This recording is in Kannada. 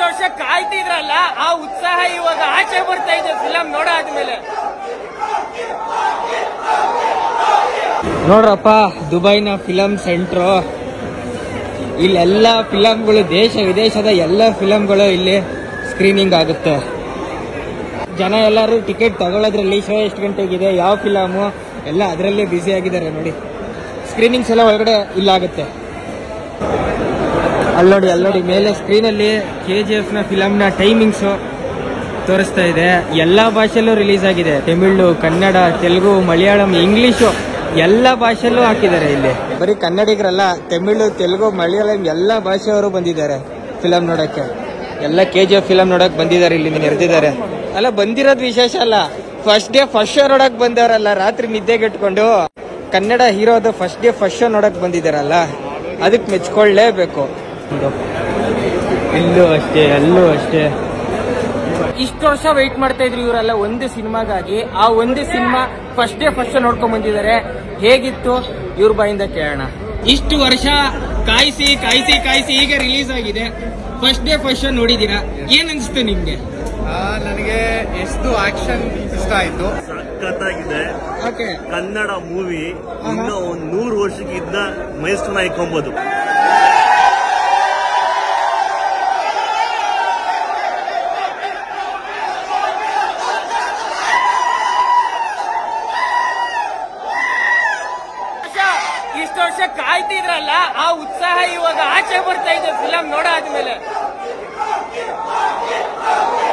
ಇಷ್ಟು ವರ್ಷ ಕಾಯ್ತಿದ್ರಲ್ಲ ಆ ಉತ್ಸಾಹ ಇವಾಗ ಆಚೆ ಬರ್ತಾ ಇದೆ ಫಿಲಂ ನೋಡಾದ್ಮೇಲೆ ನೋಡ್ರಪ್ಪ ದುಬೈನ ಫಿಲಂ ಸೆಂಟ್ರು ಇಲ್ಲೆಲ್ಲ ಫಿಲಂಗಳು ದೇಶ ವಿದೇಶದ ಎಲ್ಲ ಫಿಲಂಗಳು ಇಲ್ಲಿ ಸ್ಕ್ರೀನಿಂಗ್ ಆಗುತ್ತೆ ಜನ ಎಲ್ಲರೂ ಟಿಕೆಟ್ ತಗೊಳ್ಳೋದ್ರಲ್ಲಿ ಶೋ ಎಷ್ಟು ಗಂಟೆಗಿದೆ ಯಾವ ಫಿಲಮು ಎಲ್ಲ ಅದರಲ್ಲೇ ಬ್ಯುಸಿ ಆಗಿದ್ದಾರೆ ನೋಡಿ ಸ್ಕ್ರೀನಿಂಗ್ಸ್ ಎಲ್ಲ ಒಳಗಡೆ ಇಲ್ಲಾಗುತ್ತೆ ಅಲ್ಲೋಡಿ ಅಲ್ಲೋಡಿ ಮೇಲೆ ಸ್ಕ್ರೀನಲ್ಲಿ ಕೆ ಜಿ ಎಫ್ನ ಫಿಲಮ್ನ ಟೈಮಿಂಗ್ಸು ತೋರಿಸ್ತಾ ಇದೆ ಎಲ್ಲ ಭಾಷೆಯಲ್ಲೂ ರಿಲೀಸ್ ಆಗಿದೆ ತಮಿಳು ಕನ್ನಡ ತೆಲುಗು ಮಲಯಾಳಂ ಇಂಗ್ಲಿಷು ಎಲ್ಲ ಭಾಷೆಯಲ್ಲೂ ಹಾಕಿದ್ದಾರೆ ಇಲ್ಲಿ ಬರೀ ಕನ್ನಡಿಗರಲ್ಲ ತಮಿಳು ತೆಲುಗು ಮಲಯಾಳಂ ಎಲ್ಲ ಭಾಷೆಯವರು ಬಂದಿದ್ದಾರೆ ಫಿಲಮ್ ನೋಡಕ್ಕೆ ಎಲ್ಲ ಕೆ ಜಿ ಎಫ್ ಫಿಲಮ್ ನೋಡಕ್ ಬಂದಿದ್ದಾರೆ ಇಲ್ಲಿ ನೆರೆದಿದ್ದಾರೆ ಅಲ್ಲ ಬಂದಿರೋದು ವಿಶೇಷ ಅಲ್ಲ ಫಸ್ಟ್ ಡೇ ಫಸ್ಟ್ ಶೋ ನೋಡಕ್ ಬಂದವರಲ್ಲ ರಾತ್ರಿ ನಿದ್ದೆಗೆಟ್ಕೊಂಡು ಕನ್ನಡ ಹೀರೋದ ಫಸ್ಟ್ ಡೇ ಫಸ್ಟ್ ಶೋ ನೋಡಕ್ ಬಂದಿದ್ದಾರಲ್ಲ ಅದಕ್ಕೆ ಮೆಚ್ಕೊಳ್ಳೇಬೇಕು ಇಲ್ಲೂ ಅಷ್ಟೇ ಅಲ್ಲೂ ಅಷ್ಟೇ ಇಷ್ಟು ವರ್ಷ ವೆಯ್ಟ್ ಮಾಡ್ತಾ ಇದ್ರು ಇವರೆಲ್ಲ ಒಂದು ಸಿನಿಮಾಗಾಗಿ ಆ ಒಂದು ಸಿನಿಮಾ ಫಸ್ಟ್ ಡೇ ಫಸ್ಟ್ ನೋಡ್ಕೊಂಡ್ ಬಂದಿದ್ದಾರೆ ಹೇಗಿತ್ತು ಇವ್ರ ಬಾಯಿಂದ ಕೇಳೋಣ ಇಷ್ಟು ವರ್ಷ ಕಾಯಿಸಿ ಕಾಯಿಸಿ ಕಾಯಿಸಿ ಈಗ ರಿಲೀಸ್ ಆಗಿದೆ ಫಸ್ಟ್ ಡೇ ಫಸ್ಟ್ ನೋಡಿದೀರಾ ಏನ್ ಅನ್ಸ್ತು ನಿಮ್ಗೆ ನನಗೆ ಎಷ್ಟು ಆಕ್ಷನ್ ಇಷ್ಟ ಆಯ್ತು ಸಖತ್ತಾಗಿದೆ ಓಕೆ ಕನ್ನಡ ಮೂವಿ ಇನ್ನೂ ಒಂದ್ ನೂರು ವರ್ಷಕ್ಕೆ ಇದ್ದ ಮೈಸ್ಟರ್ನ ಇಕ್ಕೊಂಬೋದು ಇಷ್ಟು ವರ್ಷ ಕಾಯ್ತಿದ್ರಲ್ಲ ಆ ಉತ್ಸಾಹ ಇವಾಗ ಆಚೆ ಬರ್ತಾ ಇದೆ ಫಿಲಂ ನೋಡಾದ್ಮೇಲೆ